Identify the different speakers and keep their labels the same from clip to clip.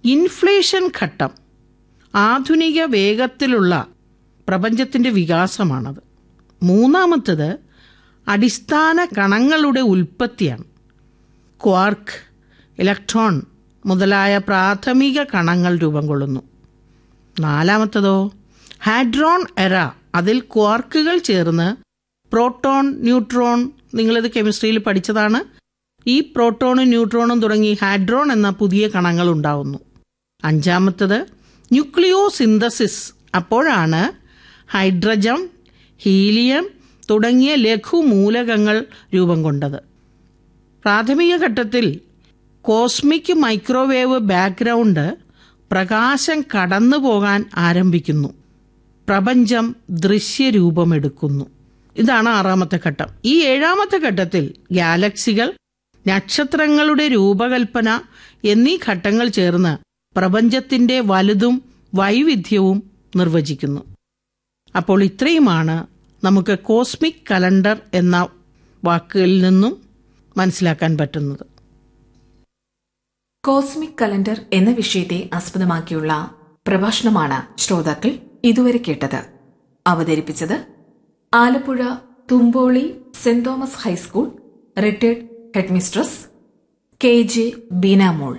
Speaker 1: inflation ഘട്ടം ആധുനിക വേഗത്തിലുള്ള പ്രപഞ്ചത്തിൻ്റെ വികാസമാണത് മൂന്നാമത്തത് അടിസ്ഥാന കണങ്ങളുടെ ഉൽപ്പത്തിയാണ് ക്വാർക്ക് ഇലക്ട്രോൺ മുതലായ പ്രാഥമിക കണങ്ങൾ രൂപം കൊള്ളുന്നു നാലാമത്തതോ ഹാഡ്രോൺ എറ അതിൽ ക്വാർക്കുകൾ ചേർന്ന് പ്രോട്ടോൺ ന്യൂട്രോൺ നിങ്ങളിത് കെമിസ്ട്രിയിൽ പഠിച്ചതാണ് ഈ പ്രോട്ടോണും ന്യൂട്രോണും തുടങ്ങി ഹാഡ്രോൺ എന്ന പുതിയ കണങ്ങൾ ഉണ്ടാവുന്നു അഞ്ചാമത്തത് ന്യൂക്ലിയോ സിന്തസിസ് അപ്പോഴാണ് ഹൈഡ്രജം ഹീലിയം തുടങ്ങിയ ലഘുമൂലകങ്ങൾ രൂപം കൊണ്ടത് പ്രാഥമിക ഘട്ടത്തിൽ കോസ്മിക് മൈക്രോവേവ് ബാക്ക്ഗ്രൗണ്ട് പ്രകാശം കടന്നു പോകാൻ ആരംഭിക്കുന്നു പ്രപഞ്ചം ദൃശ്യരൂപമെടുക്കുന്നു ഇതാണ് ആറാമത്തെ ഘട്ടം ഈ ഏഴാമത്തെ ഘട്ടത്തിൽ ഗാലക്സികൾ നക്ഷത്രങ്ങളുടെ രൂപകൽപ്പന എന്നീ ഘട്ടങ്ങൾ ചേർന്ന് പ്രപഞ്ചത്തിന്റെ വലുതും വൈവിധ്യവും നിർവചിക്കുന്നു അപ്പോൾ ഇത്രയുമാണ് നമുക്ക് കോസ്മിക് കലണ്ടർ എന്ന വാക്കുകളിൽ നിന്നും മനസ്സിലാക്കാൻ പറ്റുന്നത്
Speaker 2: കോസ്മിക് കലണ്ടർ എന്ന വിഷയത്തെ ആസ്പദമാക്കിയുള്ള പ്രഭാഷണമാണ് ശ്രോതാക്കൾ ഇതുവരെ കേട്ടത് അവതരിപ്പിച്ചത് Alappuzha Thumpoly saint Thomas high school retired headmistress K J Beenamol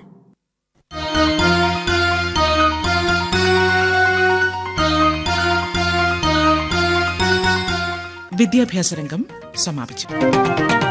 Speaker 3: വിദ്യാഭ്യാസ രംഗം സമാപിച്ചു